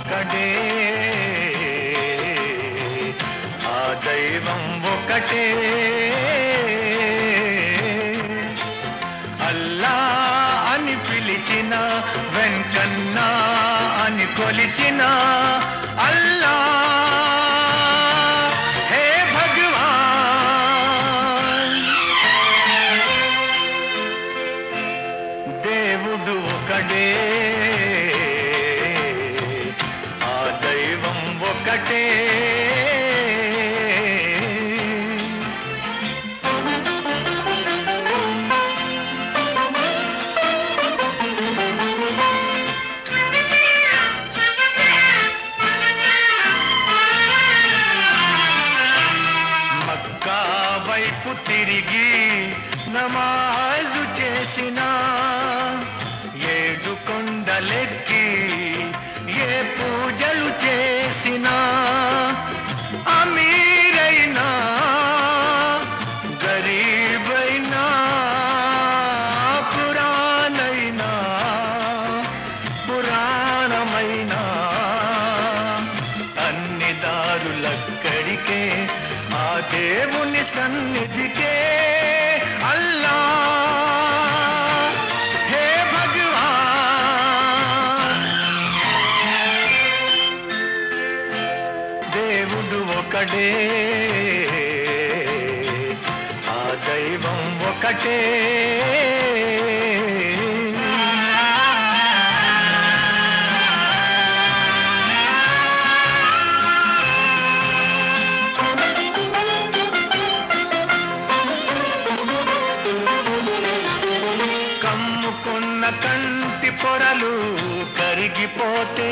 ఒకడే ఆ దైవం ఒకటే అల్లా అని పిలిచిన వెంకన్నా అని కొలిచిన అల్లా హే భగవాన్ దేవుడు ఒకడే ఆ దైవం ఒకటే మక్కా వైపు తిరిగి నమాజు చేసిన ఏడు కొండలెక్కి ఏ పూజలు చేసినా అమీరైనా గరీబైనా పురాణైనా పురాణమైనా అన్ని దారులక్కడికే ఆ దేవుని సన్నిధికే అల్లా హే భగవాన్ దేవుడు ఒకడే ఆ దైవం ఒకటే కమ్ముకున్న కంటి పొరలు కరిగిపోతే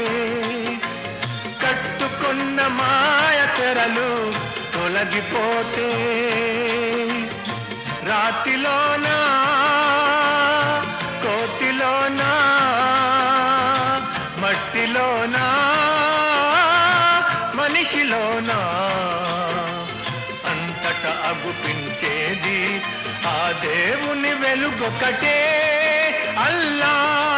కట్టుకున్న మాయ తెరలు తొలగిపోతే రాతిలోనా కోతిలోనా మట్టిలోనా మనిషిలోనా అంతట అగుపించేది ఆ దేవుని వెలుగొకటే అల్లా